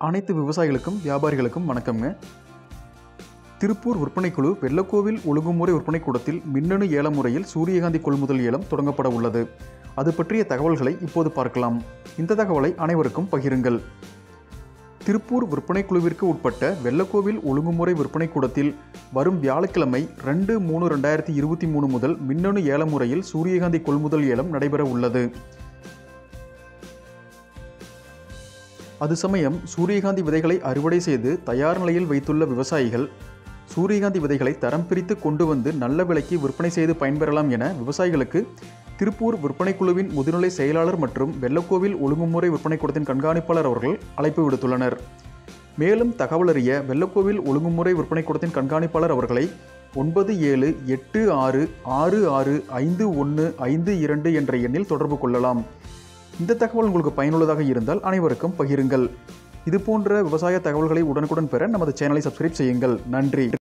அனைத்து விவசாயிகளுக்கும் வியாபாரிகளுக்கும் வணக்கம்ங்க திருப்பூர் விற்பனைக்குழு வெள்ளக்கோவில் ஒழுங்குமுறை விற்பனை கூடத்தில் மின்னணு ஏல முறையில் சூரியகாந்தி கொள்முதல் ஏலம் தொடங்கப்பட உள்ளது அது பற்றிய தகவல்களை இப்போது பார்க்கலாம் இந்த தகவலை அனைவருக்கும் பகிருங்கள் திருப்பூர் விற்பனை குழுவிற்கு உட்பட்ட வெள்ளக்கோவில் ஒழுங்குமுறை விற்பனை கூடத்தில் வரும் வியாழக்கிழமை ரெண்டு மூணு ரெண்டாயிரத்தி இருபத்தி மூணு முதல் மின்னணு ஏல முறையில் சூரியகாந்தி கொள்முதல் ஏலம் நடைபெற உள்ளது அது சமயம் சூரியகாந்தி விதைகளை அறுவடை செய்து தயார் நிலையில் வைத்துள்ள விவசாயிகள் சூரியகாந்தி விதைகளை தரம் பிரித்து கொண்டு வந்து நல்ல விலைக்கு விற்பனை செய்து பயன்பெறலாம் என விவசாயிகளுக்கு திருப்பூர் விற்பனை குழுவின் முதுநிலை செயலாளர் மற்றும் வெள்ளக்கோவில் ஒழுங்குமுறை விற்பனை கூடத்தின் கண்காணிப்பாளர் அவர்கள் அழைப்பு விடுத்துள்ளனர் மேலும் தகவல் அறிய வெள்ளக்கோவில் ஒழுங்குமுறை விற்பனை கூடத்தின் கண்காணிப்பாளர் அவர்களை ஒன்பது ஏழு எட்டு ஆறு ஆறு ஆறு ஐந்து ஒன்று ஐந்து இரண்டு என்ற எண்ணில் தொடர்பு கொள்ளலாம் இந்த தகவல் உங்களுக்கு பயனுள்ளதாக இருந்தால் அனைவருக்கும் பகிருங்கள் இது போன்ற விவசாய தகவல்களை உடனுக்குடன் பெற நமது சேனலை சப்ஸ்கிரைப் செய்யுங்கள் நன்றி